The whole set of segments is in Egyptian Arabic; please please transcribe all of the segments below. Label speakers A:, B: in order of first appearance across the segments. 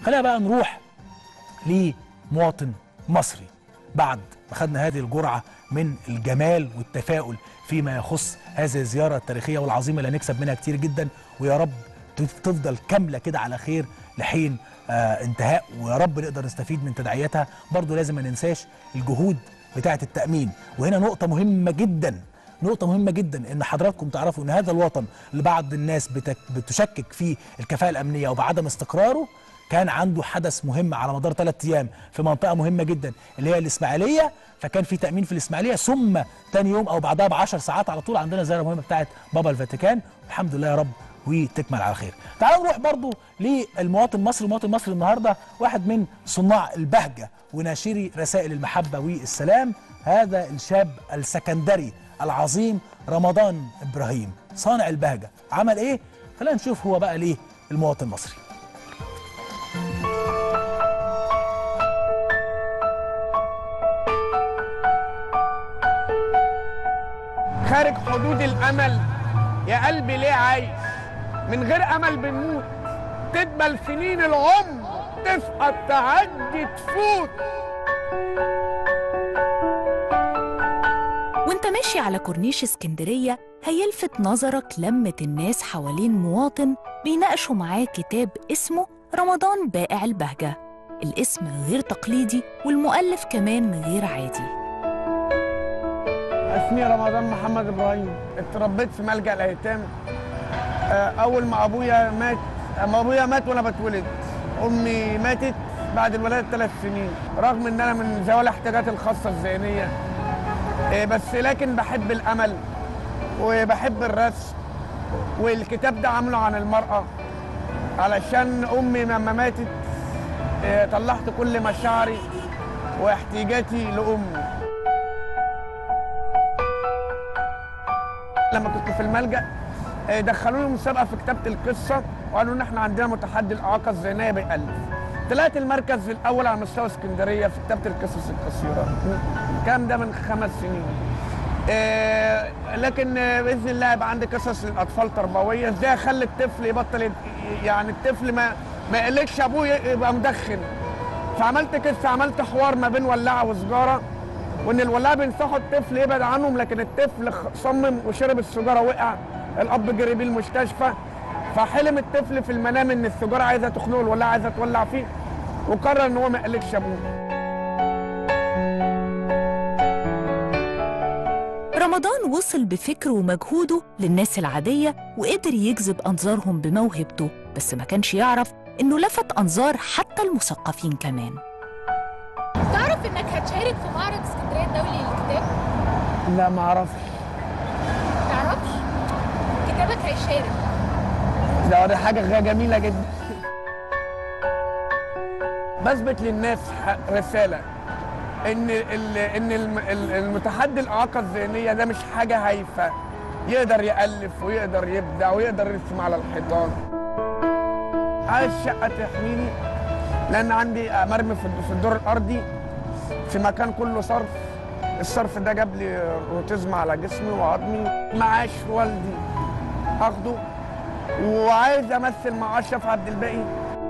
A: خلينا بقى نروح لمواطن مصري بعد ما خدنا هذه الجرعه من الجمال والتفاؤل فيما يخص هذه الزياره التاريخيه والعظيمه اللي هنكسب منها كتير جدا ويا رب تفضل كامله كده على خير لحين آه انتهاء ويا رب نقدر نستفيد من تداعياتها برضو لازم ما ننساش الجهود بتاعه التامين وهنا نقطه مهمه جدا نقطة مهمة جدا ان حضراتكم تعرفوا ان هذا الوطن اللي بعض الناس بتك بتشكك في الكفاءة الامنية وبعدم استقراره كان عنده حدث مهم على مدار ثلاث ايام في منطقة مهمة جدا اللي هي الاسماعيلية فكان في تأمين في الاسماعيلية ثم تاني يوم او بعدها ب 10 ساعات على طول عندنا زيارة مهمة بتاعت بابا الفاتيكان الحمد لله يا رب وتكمل على خير تعالوا نروح برضو للمواطن المصري المواطن المصري النهارده واحد من صناع البهجة وناشري رسائل المحبة والسلام هذا الشاب السكندري العظيم رمضان ابراهيم صانع البهجه عمل ايه خلينا نشوف هو بقى ليه المواطن المصري
B: خارج حدود الامل يا قلبي ليه عايش من غير امل بنموت تدبل سنين العمر تسقط تعدي تفوت
C: وانت ماشي على كورنيش اسكندرية هيلفت نظرك لمة الناس حوالين مواطن بيناقشوا معاه كتاب اسمه رمضان بائع البهجة الاسم غير تقليدي والمؤلف كمان غير عادي
B: اسمي رمضان محمد ابراهيم اتربيت في ملجا الايتام آه، اول ما ابويا مات اما ابويا مات وانا بتولد امي ماتت بعد الولاده ثلاث سنين رغم ان انا من ذوي الاحتياجات الخاصه الذهنيه آه، بس لكن بحب الامل وبحب الرسم والكتاب ده عامله عن المراه علشان امي لما ماتت آه، طلعت كل مشاعري واحتياجاتي لامي لما كنت في الملجا آه، دخلوني مسابقه في كتابه القصه وقالوا ان احنا عندنا متحدي الاعاقه الذهنيه بيالف طلعت المركز الاول على مستوى اسكندريه في كتابه القصص القصيره الكلام ده من خمس سنين آه، لكن آه، باذن الله يبقى عندي قصص للاطفال تربويه ازاي اخلي الطفل يبطل يت- يعني الطفل ما ما يقلقش ابوه يبقى مدخن فعملت قصه عملت حوار ما بين ولاعه وسجاره وان الولاعه بينصحوا الطفل يبعد عنهم لكن الطفل خ- صمم وشرب السيجاره وقع الاب جري بيه المستشفى فحلم الطفل في المنام ان السيجاره عايزه تخنقه الولاعه عايزه تولع فيه وقرر ان هو ما يقلقش ابوه
C: رمضان وصل بفكره ومجهوده للناس العادية وقدر يجذب أنظارهم بموهبته بس ما كانش يعرف إنه لفت أنظار حتى المثقفين كمان
D: تعرف انك هتشارك في معرض اسكندريه الدولي للكتاب؟
B: لا ما اعرفش
D: تعرفش؟ كتابك هيشارك
B: ده دي حاجه غ- جميله جدا بثبت للناس ح- رساله ان ال ان الم- ال- المتحدي الاعاقه الذهنيه ده مش حاجه هايفه يقدر يالف ويقدر يبدع ويقدر يرسم على الحيطان عايز شقه تحميني لان عندي مرمي في الد- في الدور الارضي في مكان كله صرف الصرف ده جاب لي روتيزم على جسمي وعظمي معاش والدي هاخده وعايز امثل مع اشرف عبد الباقي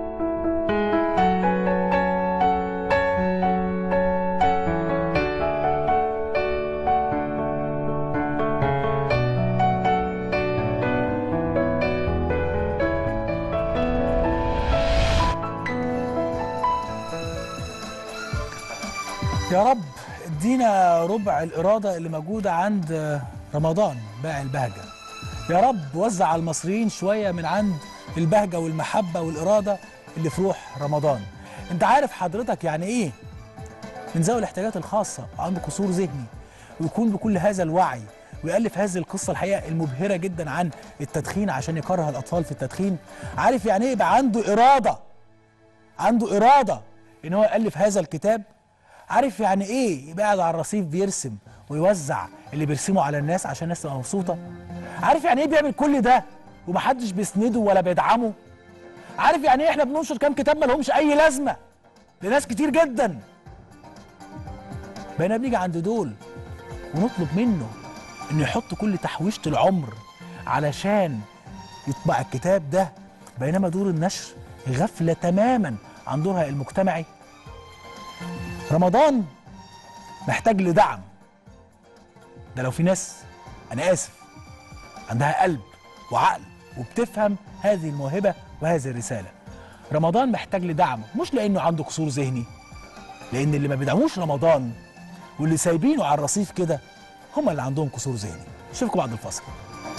A: يا رب ادينا ربع الإرادة اللي موجودة عند رمضان باقي البهجة يا رب وزع على المصريين شوية من عند البهجة والمحبة والإرادة اللي في روح رمضان انت عارف حضرتك يعني ايه من ذوي الاحتياجات الخاصة وعنده قصور ذهني ويكون بكل هذا الوعي ويألف هذه القصة الحقيقة المبهرة جدا عن التدخين عشان يكره الأطفال في التدخين عارف يعني ايه يبقى عنده إرادة عنده إرادة إن هو يألف هذا الكتاب عارف يعني ايه يبقى قاعد على الرصيف بيرسم ويوزع اللي بيرسمه على الناس عشان الناس تبقى مبسوطه عارف يعني ايه بيعمل كل ده ومحدش بيسنده ولا بيدعمه عارف يعني ايه احنا بننشر كام كتاب ما لهمش اي لازمه لناس كتير جدا بقينا بنيجي عند دول ونطلب منه انه يحط كل تحويشه العمر علشان يطبع الكتاب ده بينما دور النشر غفله تماما عن دورها المجتمعي رمضان محتاج لدعم ده لو في ناس انا اسف عندها قلب وعقل وبتفهم هذه الموهبه وهذه الرساله رمضان محتاج لدعم مش لانه عنده قصور ذهني لان اللي ما بيدعموش رمضان واللي سايبينه على الرصيف كده هم اللي عندهم قصور ذهني اشوفكم بعد الفاصل